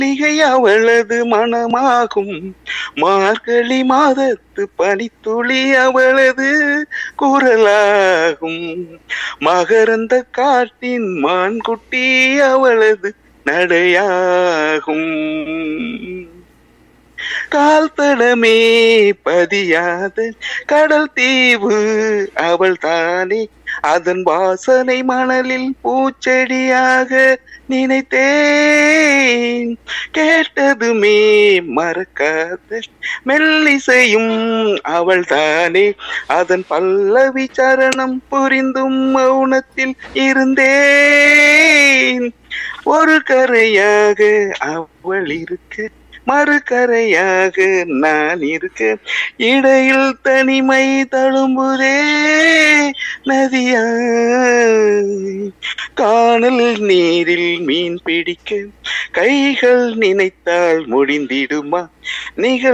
மல்லிகை அவளது மனமாகும் மார்கழி மாதத்து பனித்துளி அவளது குரலாகும் மகரந்த காட்டின் மான்குட்டி அவளது நடையாகும் கால் தடமே பதியாத கடல் தீவு அவள் தானே அதன் வாசனை மணலில் பூச்செடியாக நினைத்தேன் கேட்டதுமே மறக்காத மெல்லிசையும் அவள் தானே அதன் பல்லவி சரணம் புரிந்தும் மௌனத்தில் இருந்தேன் ஒரு கரையாக அவள் இருக்க மறுகரையாக நான் இருக்க இடையில் தனிமை தழும்புதே நதியாய் காணல் நீரில் மீன் பிடிக்க கைகள் நினைத்தால் முடிந்திடுமா நிகழ்